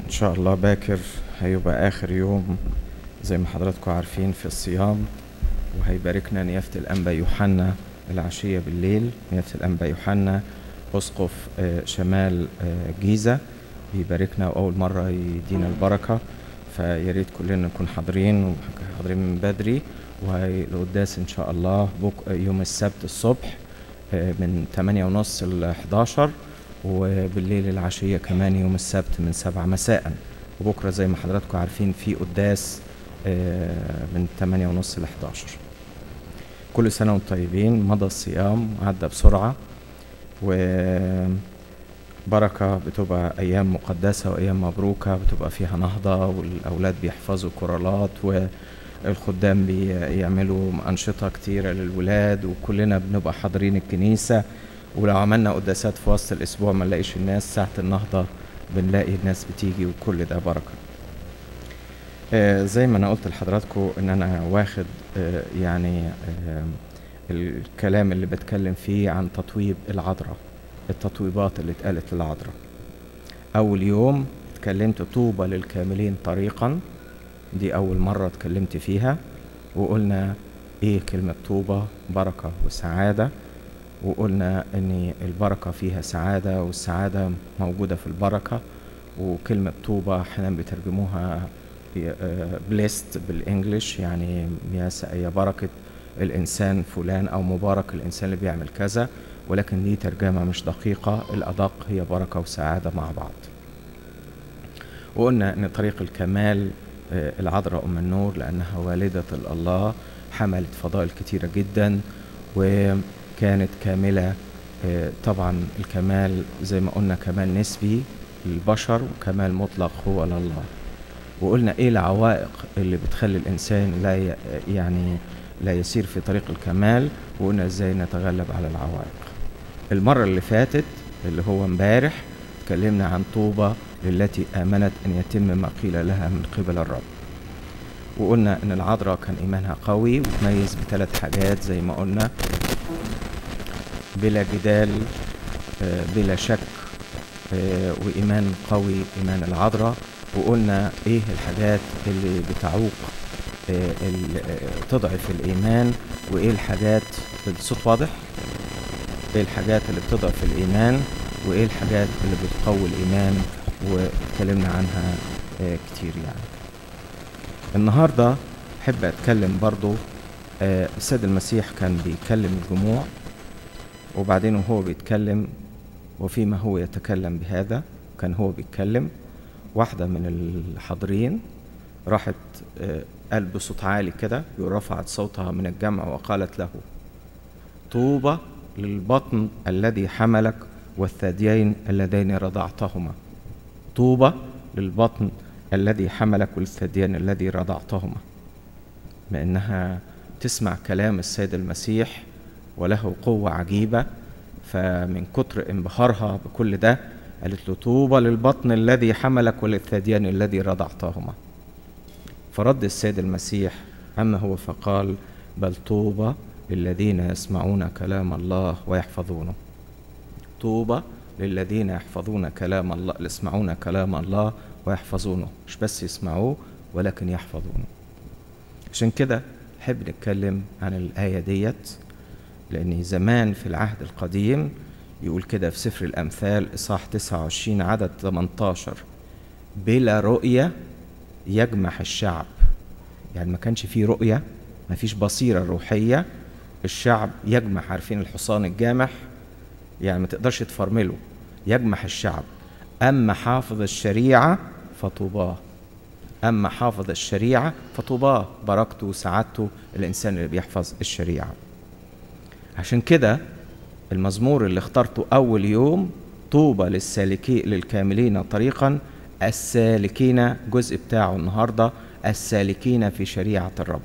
إن شاء الله باكر هيبقى آخر يوم زي ما حضراتكم عارفين في الصيام وهيباركنا نيافة الأنبا يوحنا العشية بالليل نيافة الأنبا يوحنا أسقف آه، شمال آه، جيزة بيباركنا وأول مرة يدينا البركة فيا ريت كلنا نكون حاضرين وحاضرين من بدري والقداس إن شاء الله بك يوم السبت الصبح آه، من 8 ونص ل 11 وبالليل العشية كمان يوم السبت من 7 مساء وبكرة زي ما حضراتكم عارفين في قداس آه، من 8 ونص ل 11 كل سنة وانتم طيبين مضى الصيام عدى بسرعة وبركة بتبقى أيام مقدسة وأيام مبروكة بتبقى فيها نهضة والأولاد بيحفظوا كورالات والخدام بيعملوا أنشطة كتيرة للولاد وكلنا بنبقى حاضرين الكنيسة ولو عملنا قداسات في وسط الأسبوع ما نلاقيش الناس ساعة النهضة بنلاقي الناس بتيجي وكل ده بركة آه، زي ما انا قلت لحضراتكم ان انا واخد آه، يعني آه، الكلام اللي بتكلم فيه عن تطويب العذراء التطويبات اللي اتقالت للعذراء اول يوم اتكلمت طوبى للكاملين طريقا دي اول مرة اتكلمت فيها وقلنا ايه كلمة طوبى بركة وسعادة وقلنا ان البركة فيها سعادة والسعادة موجودة في البركة وكلمة طوبى احيانا بيترجموها بليست بالانجلش يعني يا س- يا بركة الانسان فلان او مبارك الانسان اللي بيعمل كذا ولكن دي ترجمة مش دقيقة الادق هي بركة وسعادة مع بعض وقلنا ان طريق الكمال آه، العذراء ام النور لانها والدة الله حملت فضائل كتيرة جدا وكانت كاملة آه، طبعا الكمال زي ما قلنا كمال نسبي للبشر وكمال مطلق هو لله وقلنا ايه العوائق اللي بتخلي الانسان لا ي- يعني لا يسير في طريق الكمال وقلنا ازاي نتغلب على العوائق المرة اللي فاتت اللي هو امبارح اتكلمنا عن طوبى للتي آمنت أن يتم ما قيل لها من قبل الرب وقلنا أن العذراء كان إيمانها قوي وتميز بثلاث حاجات زي ما قلنا بلا جدال آه، بلا شك آه، وإيمان قوي إيمان العذراء وقلنا إيه الحاجات اللي بتعوق آه، ال- آه، تضعف الإيمان وإيه الحاجات الصوت واضح ايه الحاجات اللي بتضعف الايمان وايه الحاجات اللي بتقوي الايمان واتكلمنا عنها آه، كتير يعني النهارده احب اتكلم برضو آه، السيد المسيح كان بيكلم الجموع وبعدين وهو بيتكلم وفيما هو يتكلم بهذا كان هو بيتكلم واحدة من الحاضرين راحت آه، قال بصوت عالي كده ورفعت صوتها من الجمع وقالت له طوبى للبطن الذي حملك والثديين اللذين رضعتهما طوبى للبطن الذي حملك والثديين الذي رضعتهما بأنها تسمع كلام السيد المسيح وله قوة عجيبة فمن كتر انبهارها بكل ده قالت له طوبى للبطن الذي حملك وللثديين الذي رضعتهما فرد السيد المسيح أما هو فقال بل طوبى للذين يسمعون كلام الله ويحفظونه طوبى للذين يحفظون كلام الله يسمعون كلام الله ويحفظونه مش بس يسمعوه ولكن يحفظونه عشان كده نحب نتكلم عن الآية ديت لأن زمان في العهد القديم يقول كده في سفر الأمثال إصحاح 29 عدد 18 بلا رؤية يجمح الشعب يعني ما كانش فيه رؤية ما فيش بصيرة روحية الشعب يجمح عارفين الحصان الجامح يعني ما تقدرش تفرمله يجمح الشعب أما حافظ الشريعة فطوباه أما حافظ الشريعة فطوباه بركته وسعادته الإنسان اللي بيحفظ الشريعة عشان كده المزمور اللي اخترته أول يوم طوبى للسالكين للكاملين طريقا السالكين جزء بتاعه النهارده السالكين في شريعة الرب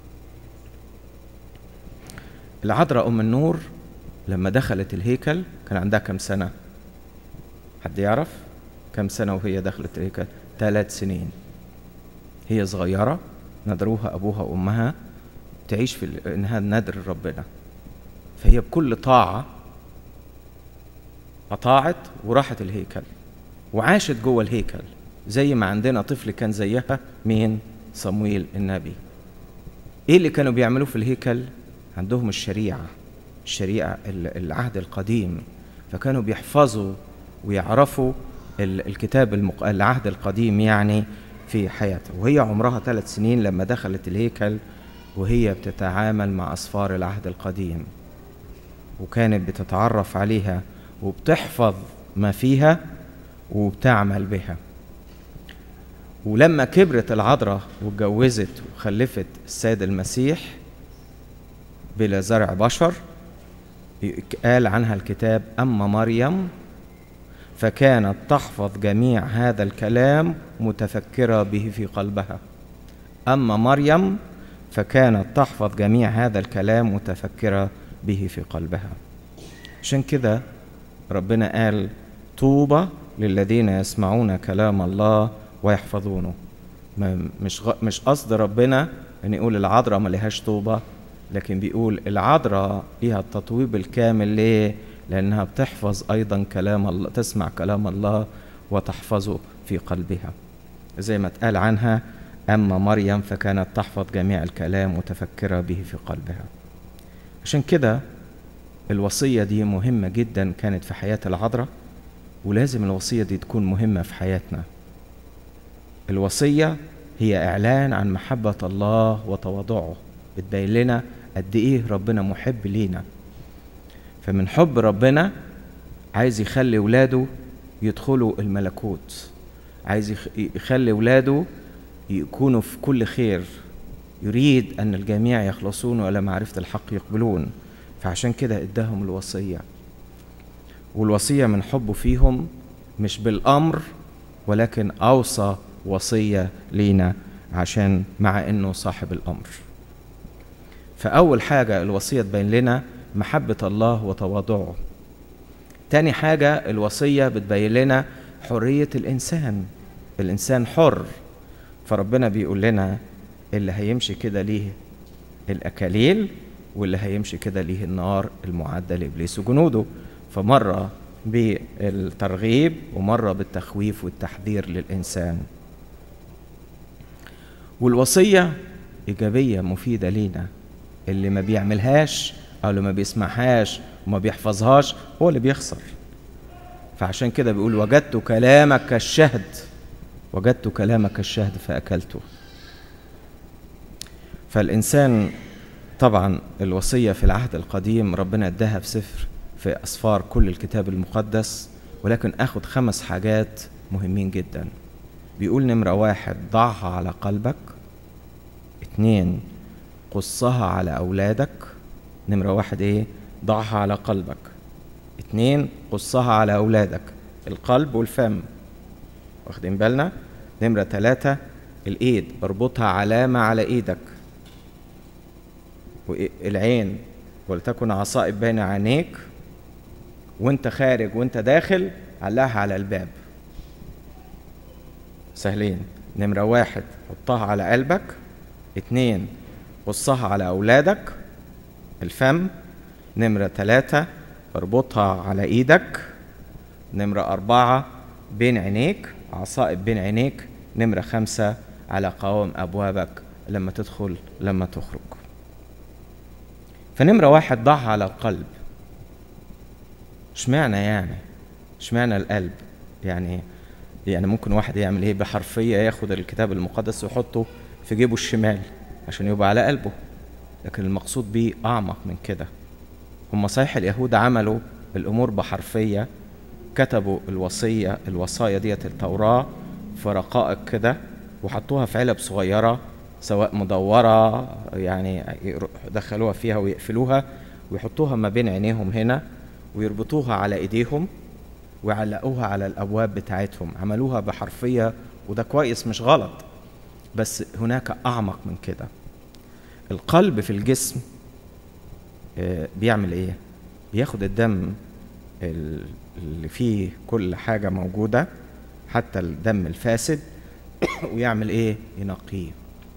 العذراء أم النور لما دخلت الهيكل كان عندها كم سنة؟ حد يعرف؟ كم سنة وهي دخلت الهيكل؟ ثلاث سنين هي صغيرة ندروها أبوها وأمها تعيش في ال- إنها ندر ربنا فهي بكل طاعة أطاعت وراحت الهيكل وعاشت جوه الهيكل زي ما عندنا طفل كان زيها مين صمويل النبي ايه اللي كانوا بيعملوه في الهيكل عندهم الشريعه الشريعه العهد القديم فكانوا بيحفظوا ويعرفوا الكتاب المق... العهد القديم يعني في حياتها وهي عمرها ثلاث سنين لما دخلت الهيكل وهي بتتعامل مع أسفار العهد القديم وكانت بتتعرف عليها وبتحفظ ما فيها وبتعمل بها ولما كبرت العذراء واتجوزت وخلفت السيد المسيح بلا زرع بشر قال عنها الكتاب أما مريم فكانت تحفظ جميع هذا الكلام متفكرة به في قلبها أما مريم فكانت تحفظ جميع هذا الكلام متفكرة به في قلبها عشان كده ربنا قال طوبى للذين يسمعون كلام الله ويحفظونه مش غ... مش قصد ربنا ان يقول العذراء ما لهاش طوبى لكن بيقول العذراء ليها التطويب الكامل ليه لأنها بتحفظ أيضا كلام الله تسمع كلام الله وتحفظه في قلبها زي ما اتقال عنها أما مريم فكانت تحفظ جميع الكلام متفكرة به في قلبها عشان كده الوصية دي مهمة جدا كانت في حياة العذراء ولازم الوصية دي تكون مهمة في حياتنا الوصية هي إعلان عن محبة الله وتواضعه بتبين لنا قد إيه ربنا محب لينا فمن حب ربنا عايز يخلي ولاده يدخلوا الملكوت عايز يخلي ولاده يكونوا في كل خير يريد أن الجميع يخلصون ولا معرفة الحق يقبلون فعشان كده اداهم الوصية والوصية من حبه فيهم مش بالأمر ولكن أوصى وصية لينا عشان مع إنه صاحب الأمر فأول حاجة الوصية تبين لنا محبة الله وتواضعه تاني حاجة الوصية بتبين لنا حرية الإنسان الإنسان حر فربنا بيقول لنا اللي هيمشي كده ليه الأكاليل واللي هيمشي كده ليه النار المعدة لإبليس وجنوده فمرة بالترغيب ومرة بالتخويف والتحذير للإنسان والوصية إيجابية مفيدة لينا اللي ما بيعملهاش أو اللي ما بيسمعهاش وما بيحفظهاش هو اللي بيخسر فعشان كده بيقول وجدت كلامك كالشهد وجدت كلامك كالشهد فأكلته فالإنسان طبعا الوصية في العهد القديم ربنا اداها في سفر في أسفار كل الكتاب المقدس ولكن أخد خمس حاجات مهمين جدا بيقول نمرة واحد ضعها على قلبك اتنين قصها على أولادك نمرة واحد إيه ضعها على قلبك اتنين قصها على أولادك القلب والفم واخدين بالنا نمرة تلاتة الإيد اربطها علامة على إيدك العين ولتكن عصائب بين عينيك وانت خارج وانت داخل علقها على الباب سهلين نمرة واحد حطها على قلبك اتنين قصها على أولادك الفم نمرة ثلاثة اربطها على إيدك نمرة أربعة بين عينيك عصائب بين عينيك نمرة خمسة على قوام أبوابك لما تدخل لما تخرج فنمرة واحد ضعها على القلب اشمعنى يعني اشمعنى القلب يعني يعني ممكن واحد يعمل ايه بحرفية ياخد الكتاب المقدس ويحطه في جيبه الشمال عشان يبقى على قلبه لكن المقصود بيه أعمق من كده هم صحيح اليهود عملوا الأمور بحرفية كتبوا الوصية الوصايا ديت التوراة في رقائق كده وحطوها في علب صغيرة سواء مدورة يعني دخلوها فيها ويقفلوها ويحطوها ما بين عينيهم هنا ويربطوها على ايديهم ويعلقوها على الابواب بتاعتهم عملوها بحرفيه وده كويس مش غلط بس هناك اعمق من كده القلب في الجسم بيعمل ايه بياخد الدم اللي فيه كل حاجه موجوده حتى الدم الفاسد ويعمل ايه ينقيه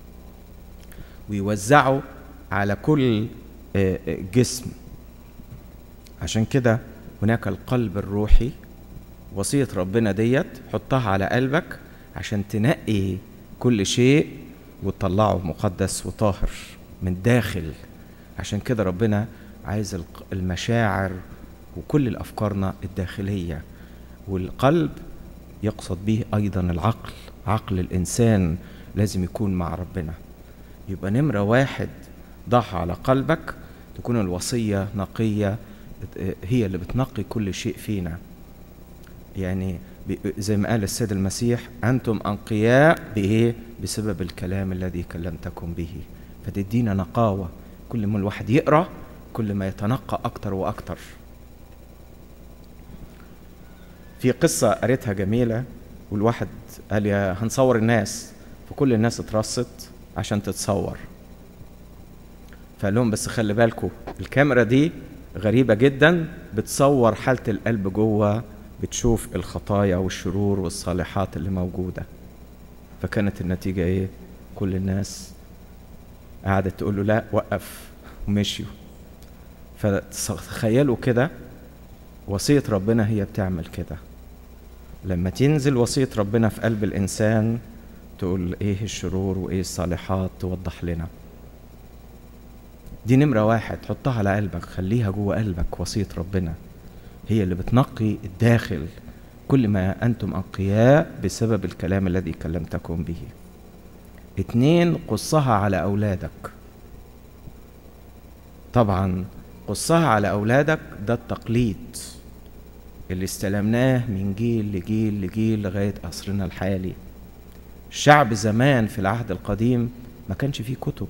ويوزعه على كل جسم عشان كده هناك القلب الروحي وصية ربنا ديت حطها على قلبك عشان تنقي كل شيء وتطلعه مقدس وطاهر من داخل عشان كده ربنا عايز الق- المشاعر وكل الافكارنا الداخليه والقلب يقصد به ايضا العقل عقل الانسان لازم يكون مع ربنا يبقى نمره واحد ضعها على قلبك تكون الوصيه نقيه هي اللي بتنقي كل شيء فينا يعني ب- زي ما قال السيد المسيح انتم انقياء بايه بسبب الكلام الذي كلمتكم به فتدينا نقاوه كل ما الواحد يقرا كل ما يتنقى اكتر واكتر في قصة قريتها جميلة والواحد قال يا هنصور الناس فكل الناس اترصت عشان تتصور فقال لهم بس خلي بالكم الكاميرا دي غريبة جدا بتصور حالة القلب جوه بتشوف الخطايا والشرور والصالحات اللي موجودة فكانت النتيجة ايه كل الناس قعدت تقول له لا وقف ومشيوا فتخيلوا كده وصية ربنا هي بتعمل كده لما تنزل وصية ربنا في قلب الإنسان تقول إيه الشرور وإيه الصالحات توضح لنا دي نمرة واحد حطها على قلبك خليها جوه قلبك وصية ربنا هي اللي بتنقي الداخل كل ما أنتم أنقياء بسبب الكلام الذي كلمتكم به اتنين قصها على أولادك طبعا قصها على أولادك ده التقليد اللي استلمناه من جيل لجيل لجيل لغاية عصرنا الحالي الشعب زمان في العهد القديم ما كانش فيه كتب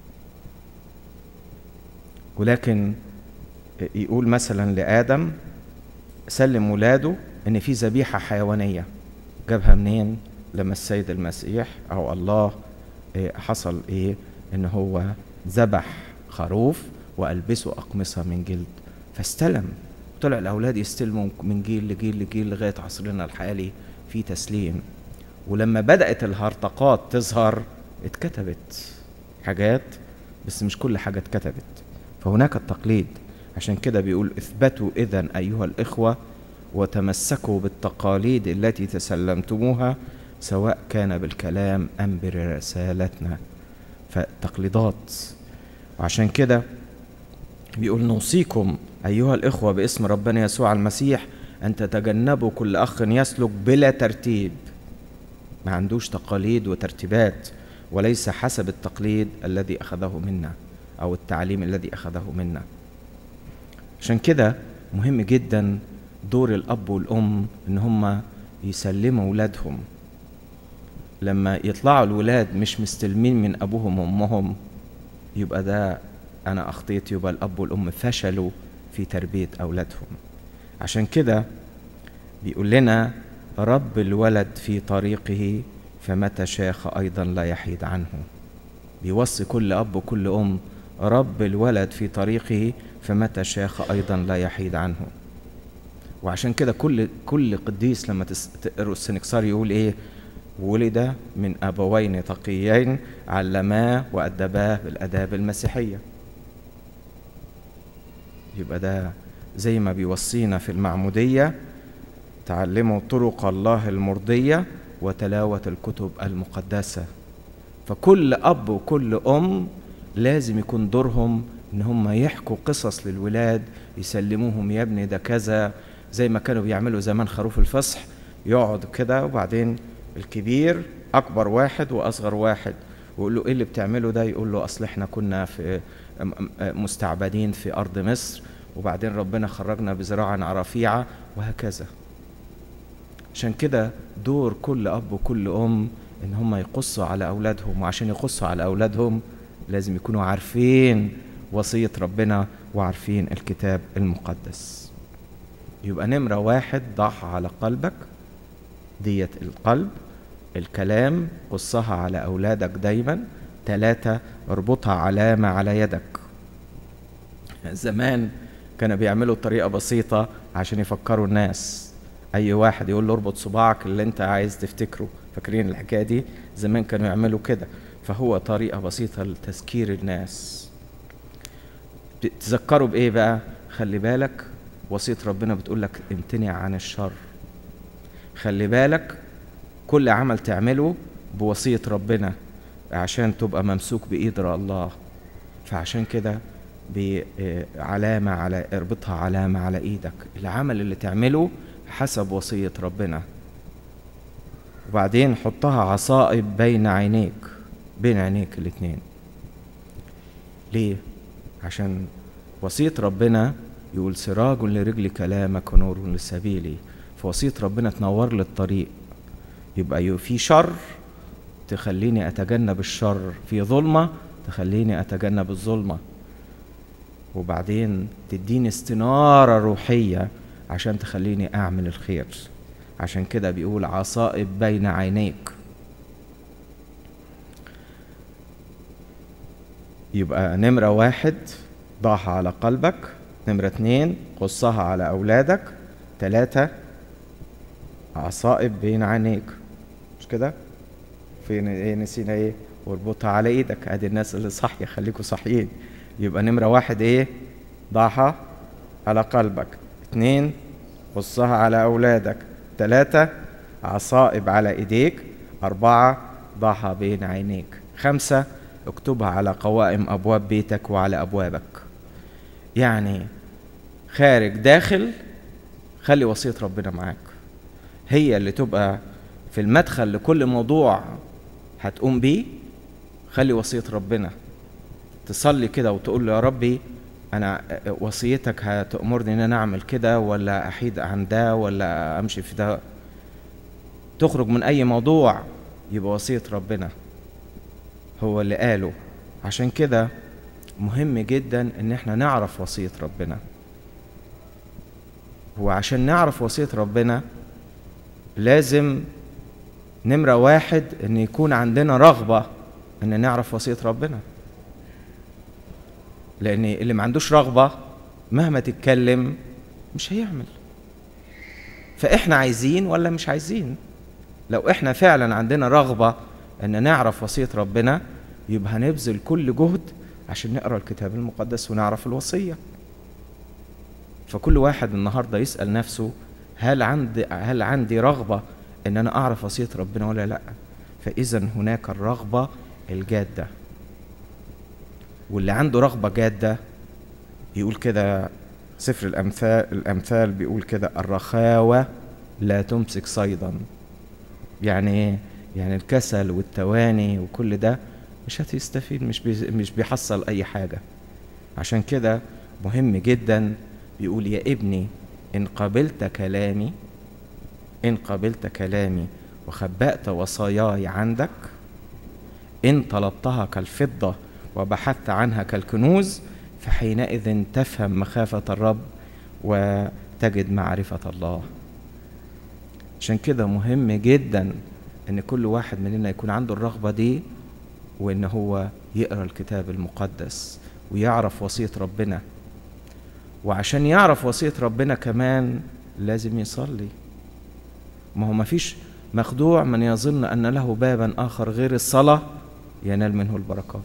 ولكن يقول مثلا لآدم سلم ولاده إن في ذبيحة حيوانية جابها منين لما السيد المسيح أو الله إيه حصل إيه إن هو ذبح خروف وألبسه أقمصة من جلد فاستلم طلع الأولاد يستلموا من جيل لجيل لجيل لغاية عصرنا الحالي في تسليم ولما بدأت الهرطقات تظهر اتكتبت حاجات بس مش كل حاجة اتكتبت فهناك التقليد عشان كده بيقول اثبتوا إذا أيها الإخوة وتمسكوا بالتقاليد التي تسلمتموها سواء كان بالكلام أم برسالتنا فالتقليدات وعشان كده بيقول نوصيكم أيها الإخوة باسم ربنا يسوع المسيح أن تتجنبوا كل أخ يسلك بلا ترتيب ما عندوش تقاليد وترتيبات وليس حسب التقليد الذي أخذه منا أو التعليم الذي أخذه منا عشان كده مهم جدا دور الأب والأم إن هم يسلموا ولادهم لما يطلعوا الولاد مش مستلمين من أبوهم وأمهم يبقى ده أنا أخطيت يبقى الأب والأم فشلوا في تربية أولادهم عشان كده بيقول لنا رب الولد في طريقه فمتى شاخ أيضا لا يحيد عنه بيوصي كل أب وكل أم رب الولد في طريقه فمتى شاخ أيضا لا يحيد عنه وعشان كده كل كل قديس لما تقروا السنكسار يقول ايه ولد من ابوين تقيين علماه وادباه بالاداب المسيحيه يبقى ده زي ما بيوصينا في المعموديه تعلموا طرق الله المرضيه وتلاوه الكتب المقدسه فكل اب وكل ام لازم يكون دورهم ان هم يحكوا قصص للولاد يسلموهم يا ابني ده كذا زي ما كانوا بيعملوا زمان خروف الفصح يقعد كده وبعدين الكبير اكبر واحد واصغر واحد ويقول له ايه اللي بتعمله ده يقول له اصل احنا كنا في مستعبدين في ارض مصر وبعدين ربنا خرجنا بزراعة رفيعة وهكذا عشان كده دور كل اب وكل ام ان هم يقصوا على اولادهم وعشان يقصوا على اولادهم لازم يكونوا عارفين وصية ربنا وعارفين الكتاب المقدس يبقى نمرة واحد ضعها على قلبك ديت القلب الكلام قصها على أولادك دايما ثلاثة اربطها علامة على يدك زمان كانوا بيعملوا طريقة بسيطة عشان يفكروا الناس أي واحد يقول له اربط صباعك اللي أنت عايز تفتكره فاكرين الحكاية دي زمان كانوا يعملوا كده فهو طريقة بسيطة لتذكير الناس تذكروا بإيه بقى خلي بالك وصية ربنا بتقول لك امتنع عن الشر خلي بالك كل عمل تعمله بوصية ربنا عشان تبقى ممسوك بإيد الله فعشان كده بعلامة على اربطها علامة على إيدك العمل اللي تعمله حسب وصية ربنا وبعدين حطها عصائب بين عينيك بين عينيك الاتنين ليه عشان وصية ربنا يقول سراج لرجل كلامك ونور لسبيلي فوصية ربنا تنور لي الطريق يبقى في شر تخليني أتجنب الشر في ظلمة تخليني أتجنب الظلمة وبعدين تديني استنارة روحية عشان تخليني أعمل الخير عشان كده بيقول عصائب بين عينيك يبقى نمرة واحد ضعها على قلبك نمرة اتنين قصها على أولادك تلاتة عصائب بين عينيك مش كده فين ايه نسينا ايه واربطها على ايدك ادي الناس اللي صاحية خليكوا صاحيين يبقى نمرة واحد ايه ضعها على قلبك اتنين قصها على أولادك تلاتة عصائب على ايديك أربعة ضعها بين عينيك خمسة اكتبها على قوائم أبواب بيتك وعلى أبوابك يعني خارج داخل خلي وصية ربنا معاك هي اللي تبقى في المدخل لكل موضوع هتقوم بيه خلي وصية ربنا تصلي كده وتقول له يا ربي أنا وصيتك هتأمرني إن أنا أعمل كده ولا أحيد عن ده ولا أمشي في ده تخرج من أي موضوع يبقى وصية ربنا هو اللي قاله عشان كده مهم جدا ان احنا نعرف وصية ربنا وعشان نعرف وصية ربنا لازم نمرة واحد ان يكون عندنا رغبة ان نعرف وصية ربنا لان اللي ما عندوش رغبة مهما تتكلم مش هيعمل فاحنا عايزين ولا مش عايزين لو احنا فعلا عندنا رغبة ان نعرف وصية ربنا يبقى هنبذل كل جهد عشان نقرا الكتاب المقدس ونعرف الوصية فكل واحد النهارده يسأل نفسه هل عندي هل عندي رغبة ان انا اعرف وصية ربنا ولا لا فاذا هناك الرغبة الجادة واللي عنده رغبة جادة يقول كده سفر الامثال الامثال بيقول كده الرخاوة لا تمسك صيدا يعني ايه يعني الكسل والتواني وكل ده مش هتستفيد مش بي مش بيحصل اي حاجه عشان كده مهم جدا بيقول يا ابني ان قبلت كلامي ان قبلت كلامي وخبأت وصاياي عندك ان طلبتها كالفضه وبحثت عنها كالكنوز فحينئذ تفهم مخافه الرب وتجد معرفه الله عشان كده مهم جدا ان كل واحد مننا يكون عنده الرغبه دي وان هو يقرا الكتاب المقدس ويعرف وصيه ربنا وعشان يعرف وصيه ربنا كمان لازم يصلي ما هو مفيش مخدوع من يظن ان له بابا اخر غير الصلاه ينال منه البركات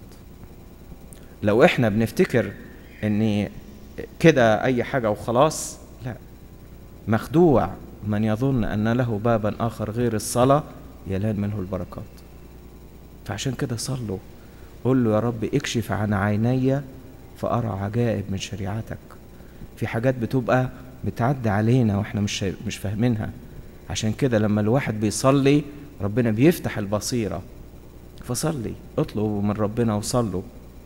لو احنا بنفتكر ان كده اي حاجه وخلاص لا مخدوع من يظن ان له بابا اخر غير الصلاه ينال منه البركات فعشان كده صلوا قول له يا رب اكشف عن عيني فأرى عجائب من شريعتك في حاجات بتبقى بتعدي علينا واحنا مش مش فاهمينها عشان كده لما الواحد بيصلي ربنا بيفتح البصيرة فصلي اطلبوا من ربنا وصلوا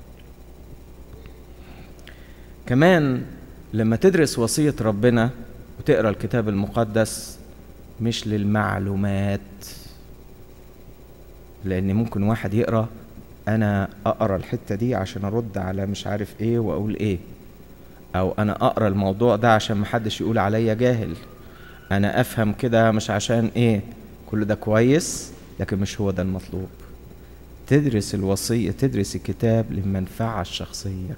كمان لما تدرس وصية ربنا وتقرا الكتاب المقدس مش للمعلومات لان ممكن واحد يقرا انا اقرا الحته دي عشان ارد على مش عارف ايه واقول ايه او انا اقرا الموضوع ده عشان محدش يقول عليا جاهل انا افهم كده مش عشان ايه كل ده كويس لكن مش هو ده المطلوب تدرس الوصيه تدرس الكتاب للمنفعه الشخصيه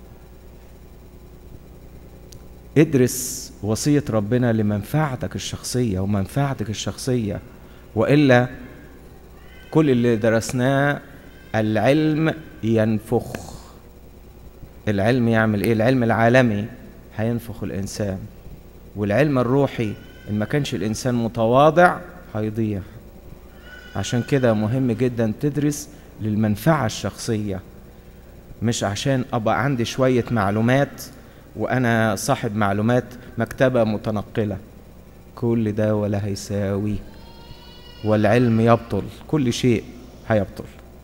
ادرس وصيه ربنا لمنفعتك الشخصيه ومنفعتك الشخصيه والا كل اللي درسناه العلم ينفخ العلم يعمل ايه العلم العالمي هينفخ الانسان والعلم الروحي ان ما كانش الانسان متواضع هيضيع عشان كده مهم جدا تدرس للمنفعة الشخصية مش عشان أبقى عندي شوية معلومات وأنا صاحب معلومات مكتبة متنقلة كل ده ولا هيساوي والعلم يبطل كل شيء هيبطل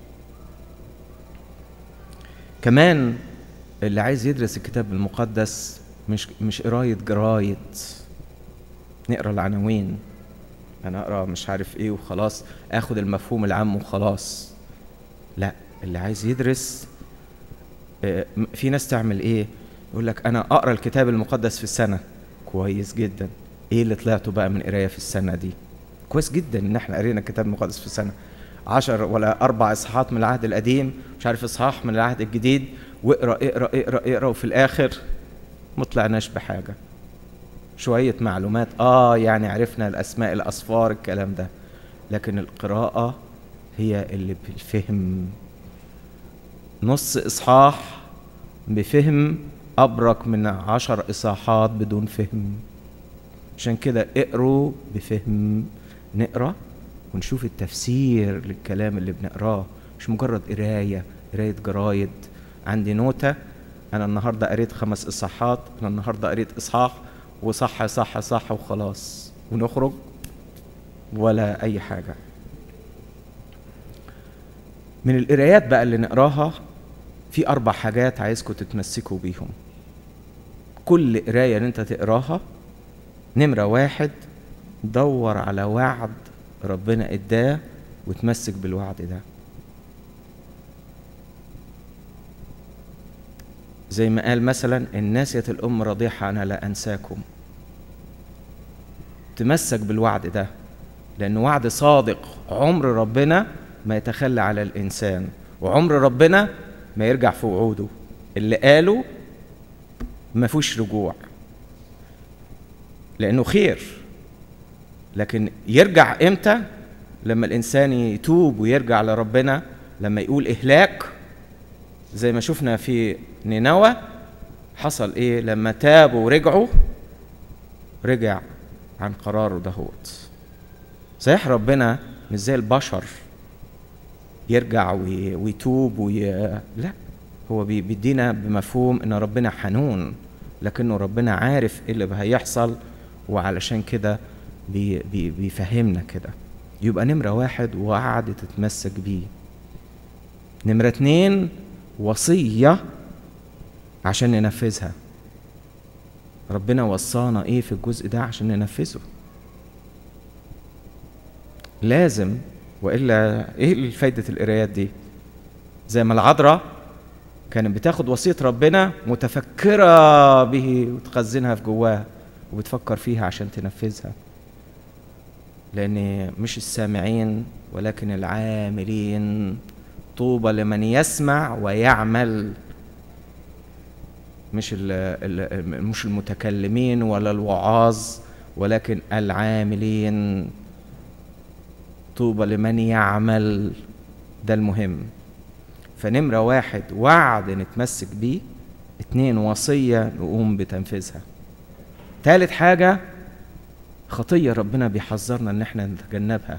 كمان اللي عايز يدرس الكتاب المقدس مش مش قرايه جرايد نقرا العناوين انا اقرا مش عارف ايه وخلاص اخد المفهوم العام وخلاص لا اللي عايز يدرس آه، م- في ناس تعمل ايه يقول لك انا اقرا الكتاب المقدس في السنه كويس جدا ايه اللي طلعته بقى من قرايه في السنه دي كويس جدا ان احنا قرينا الكتاب المقدس في السنه عشر ولا اربع اصحاحات من العهد القديم مش عارف اصحاح من العهد الجديد واقرا اقرا اقرا اقرا وفي الاخر ما طلعناش بحاجه شويه معلومات اه يعني عرفنا الاسماء الاصفار الكلام ده لكن القراءه هي اللي بالفهم نص اصحاح بفهم ابرك من عشر اصحاحات بدون فهم عشان كده اقروا بفهم نقرا ونشوف التفسير للكلام اللي بنقراه مش مجرد قرايه قرايه جرايد عندي نوتة أنا النهاردة قريت خمس إصحاحات أنا النهاردة قريت إصحاح وصح صح صح وخلاص ونخرج ولا أي حاجة من القرايات بقى اللي نقراها في أربع حاجات عايزكم تتمسكوا بيهم كل قراية اللي أنت تقراها نمرة واحد دور على وعد ربنا اداه وتمسك بالوعد ده زي ما قال مثلا الناسية الأم رضيحة أنا لا أنساكم تمسك بالوعد ده لأنه وعد صادق عمر ربنا ما يتخلى على الإنسان وعمر ربنا ما يرجع في وعوده اللي قاله ما فيهوش رجوع لأنه خير لكن يرجع إمتى لما الإنسان يتوب ويرجع لربنا لما يقول إهلاك زي ما شفنا في نينوى حصل ايه لما تابوا ورجعوا رجع عن قراره دهوت صحيح ربنا مش زي البشر يرجع وي- ويتوب وي... لا هو بي- بيدينا بمفهوم ان ربنا حنون لكنه ربنا عارف ايه اللي هيحصل وعلشان كده بي... بي... بيفهمنا كده يبقى نمرة واحد وعد تتمسك بيه نمرة اتنين وصية عشان ننفذها ربنا وصانا ايه في الجزء ده عشان ننفذه لازم والا ايه فايده القرايات دي زي ما العذراء كانت بتاخد وصيه ربنا متفكره به وتخزنها في جواها وبتفكر فيها عشان تنفذها لان مش السامعين ولكن العاملين طوبى لمن يسمع ويعمل مش ال ال مش المتكلمين ولا الوعاظ ولكن العاملين طوبى لمن يعمل ده المهم فنمرة واحد وعد نتمسك بيه اتنين وصية نقوم بتنفيذها تالت حاجة خطية ربنا بيحذرنا ان احنا نتجنبها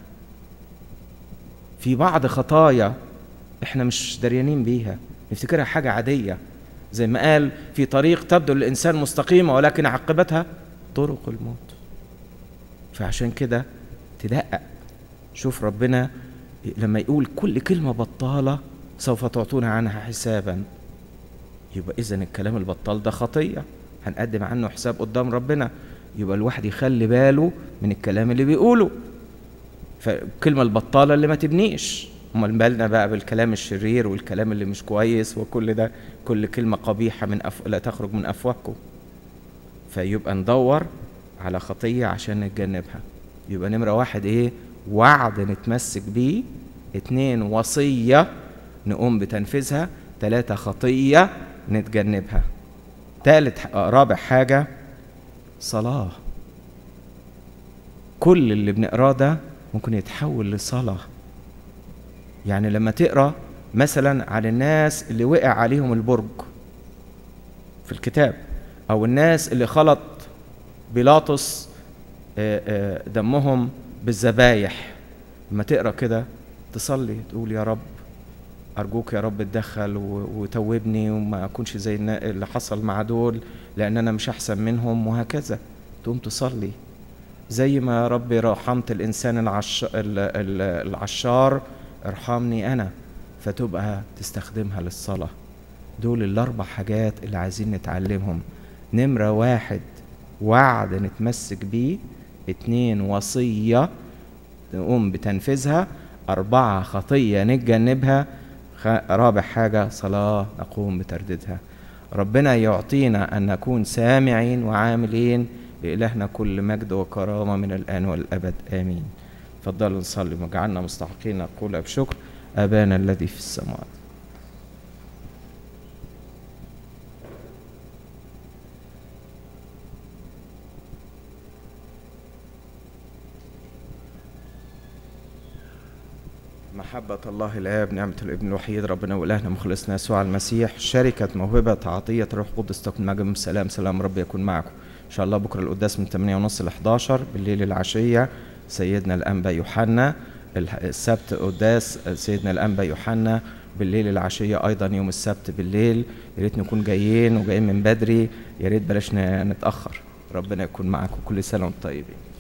في بعض خطايا احنا مش دريانين بيها نفتكرها حاجة عادية زي ما قال في طريق تبدو للإنسان مستقيمة ولكن عاقبتها طرق الموت فعشان كده تدقق شوف ربنا لما يقول كل كلمة بطالة سوف تعطون عنها حسابا يبقى إذا الكلام البطال ده خطية هنقدم عنه حساب قدام ربنا يبقى الواحد يخلي باله من الكلام اللي بيقوله فالكلمة البطالة اللي ما تبنيش امال بالنا بقى بالكلام الشرير والكلام اللي مش كويس وكل ده كل كلمة قبيحة من أف... لا تخرج من أفواهكم فيبقى ندور على خطية عشان نتجنبها يبقى نمرة واحد ايه وعد نتمسك بيه اتنين وصية نقوم بتنفيذها تلاتة خطية نتجنبها تالت رابع حاجة صلاة كل اللي بنقراه ده ممكن يتحول لصلاة يعني لما تقرا مثلا عن الناس اللي وقع عليهم البرج في الكتاب او الناس اللي خلط بيلاطس دمهم بالذبايح لما تقرا كده تصلي تقول يا رب ارجوك يا رب اتدخل و- وتوبني وما اكونش زي النا- اللي حصل مع دول لان انا مش احسن منهم وهكذا تقوم تصلي زي ما يا رب رحمت الانسان العش... ال- ال- العشار ارحمني انا فتبقى تستخدمها للصلاه دول الاربع حاجات اللي عايزين نتعلمهم نمره واحد وعد نتمسك بيه اتنين وصيه نقوم بتنفيذها أربعة خطية نتجنبها خ- رابع حاجة صلاة نقوم بترديدها ربنا يعطينا أن نكون سامعين وعاملين لإلهنا كل مجد وكرامة من الآن والأبد آمين تفضلوا نصلي وجعلنا مستحقين نقول بشكر أبانا الذي في السماوات محبة الله الآب نعمة الابن الوحيد ربنا وإلهنا مخلصنا يسوع المسيح شركة موهبة عطية الروح القدس تكون معكم سلام سلام رب يكون معكم إن شاء الله بكرة القداس من 8 ونص ل 11 بالليل العشية سيدنا الأنبا يوحنا الح- السبت قداس سيدنا الأنبا يوحنا بالليل العشية أيضا يوم السبت بالليل يا ريت نكون جايين وجايين من بدري يا ريت بلاش ن- نتأخر ربنا يكون معكم كل سنة وانتم طيبين